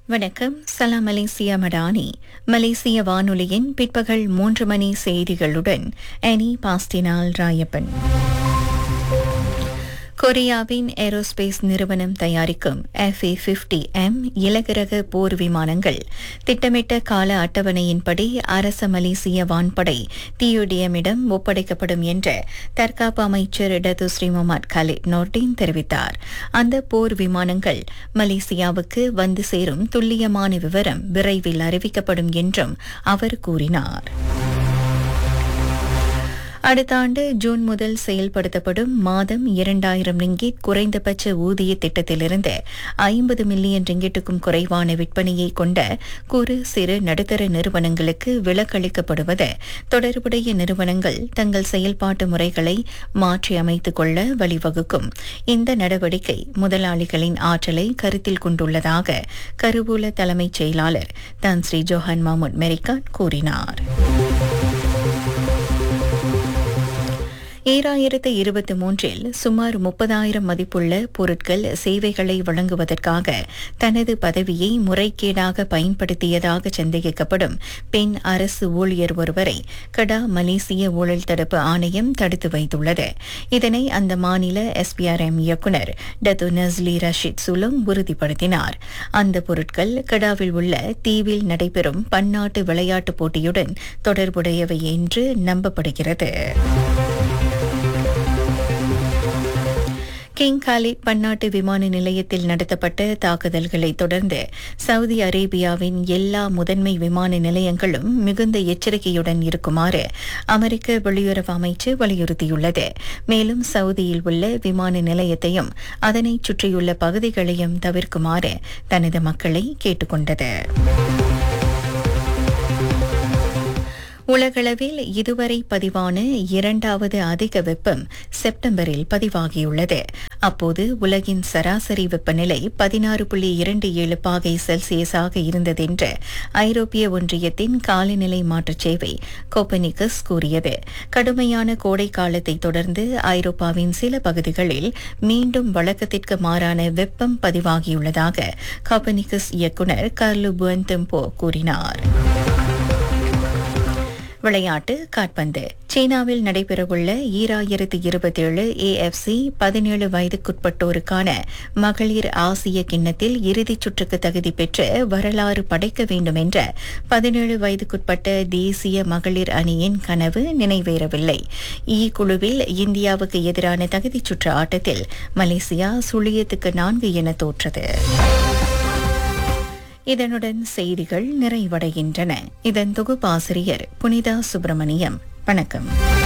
வணக்கம் சலாம் மலேசியா மடானி மலேசிய வானொலியின் பிற்பகல் மூன்று மணி செய்திகளுடன் அனி பாஸ்டினால் ராயப்பன் கொரியாவின் ஏரோஸ்பேஸ் நிறுவனம் தயாரிக்கும் எஃப் ஏ பிப்டி எம் இலகுரக போர் விமானங்கள் திட்டமிட்ட கால அட்டவணையின்படி அரச மலேசிய வான்படை டியூடிஎம்மிடம் ஒப்படைக்கப்படும் என்று தற்காப்பு அமைச்சர் Datuk Seri Mohamed Khaled Nordin தெரிவித்தார் அந்த போர் விமானங்கள் மலேசியாவுக்கு வந்து சேரும் துல்லியமான விவரம் விரைவில் அறிவிக்கப்படும் என்றும் அவர் கூறினார் அடுத்த ஆண்டு ஜூன் முதல் செயல்படுத்தப்படும் மாதம் இரண்டாயிரம் ரிங்கிட் குறைந்தபட்ச ஊதிய திட்டத்திலிருந்து ஐம்பது மில்லியன் ரிங்கிட்டுக்கும் குறைவான விற்பனையை கொண்ட குறு சிறு நடுத்தர நிறுவனங்களுக்கு விலக்களிக்கப்படுவது தொடர்புடைய நிறுவனங்கள் தங்கள் செயல்பாட்டு முறைகளை மாற்றி அமைத்துக் கொள்ள வழிவகுக்கும் இந்த நடவடிக்கை முதலாளிகளின் ஆற்றலை கருத்தில் கொண்டுள்ளதாக கருவூல தலைமைச் செயலாளர் தான் ஸ்ரீ ஜோஹன் மாமுட் மெரிகான் கூறினார் ஈராயிரத்து இருபத்தி மூன்றில் சுமார் முப்பதாயிரம் மதிப்புள்ள பொருட்கள் சேவைகளை வழங்குவதற்காக தனது பதவியை முறைகேடாக பயன்படுத்தியதாக சந்தேகிக்கப்படும் பெண் அரசு ஊழியர் ஒருவரை கடா மலேசிய ஊழல் தடுப்பு ஆணையம் தடுத்து வைத்துள்ளது இதனை அந்த மாநில எஸ்பிஆர்எம் இயக்குநர் டத்து நஸ்லி ரஷீத் சுலம் உறுதிப்படுத்தினார் அந்த பொருட்கள் கடாவில் உள்ள தீவில் நடைபெறும் பன்னாட்டு விளையாட்டுப் போட்டியுடன் தொடர்புடையவை என்று நம்பப்படுகிறது கிங் காலித் பன்னாட்டு விமான நிலையத்தில் நடத்தப்பட்ட தாக்குதல்களை தொடர்ந்து சவுதி அரேபியாவின் எல்லா முதன்மை விமான நிலையங்களும் மிகுந்த எச்சரிக்கையுடன் இருக்குமாறு அமெரிக்க வெளியுறவு அமைச்சு வலியுறுத்தியுள்ளது மேலும் சவுதியில் உள்ள விமான நிலையத்தையும் அதனைச் சுற்றியுள்ள பகுதிகளையும் தவிர்க்குமாறு தனது மக்களை கேட்டுக்கொண்டது உலகளவில் இதுவரை பதிவான இரண்டாவது அதிக வெப்பம் செப்டம்பரில் பதிவாகியுள்ளது அப்போது உலகின் சராசரி வெப்பநிலை பதினாறு புள்ளி இரண்டு ஏழு பாகை செல்சியஸாக இருந்ததென்று ஐரோப்பிய ஒன்றியத்தின் காலநிலை மாற்றச் சேவை கோப்பனிகஸ் கூறியது கடுமையான கோடை காலத்தை தொடர்ந்து ஐரோப்பாவின் சில பகுதிகளில் மீண்டும் வழக்கத்திற்கு மாறான வெப்பம் பதிவாகியுள்ளதாக கோப்பனிகஸ் இயக்குநர் கார்லு புவன்தெம்போ கூறினார் விளையாட்டு காட்பந்து சீனாவில் நடைபெறவுள்ள ஈராயிரத்து இருபத்தேழு ஏஎஃப்சி பதினேழு வயதுக்குட்பட்டோருக்கான மகளிர் ஆசிய கிண்ணத்தில் இறுதிச் சுற்றுக்கு தகுதி பெற்று வரலாறு படைக்க வேண்டும் என்ற பதினேழு வயதுக்குட்பட்ட தேசிய மகளிர் அணியின் கனவு நிறைவேறவில்லை இ குழுவில் இந்தியாவுக்கு எதிரான தகுதிச் சுற்று ஆட்டத்தில் மலேசியா சுழியத்துக்கு நான்கு என தோற்றது இதனுடன் செய்திகள் நிறைவடைகின்றன இதன் தொகுப்பாசிரியர் புனிதா சுப்பிரமணியம் வணக்கம்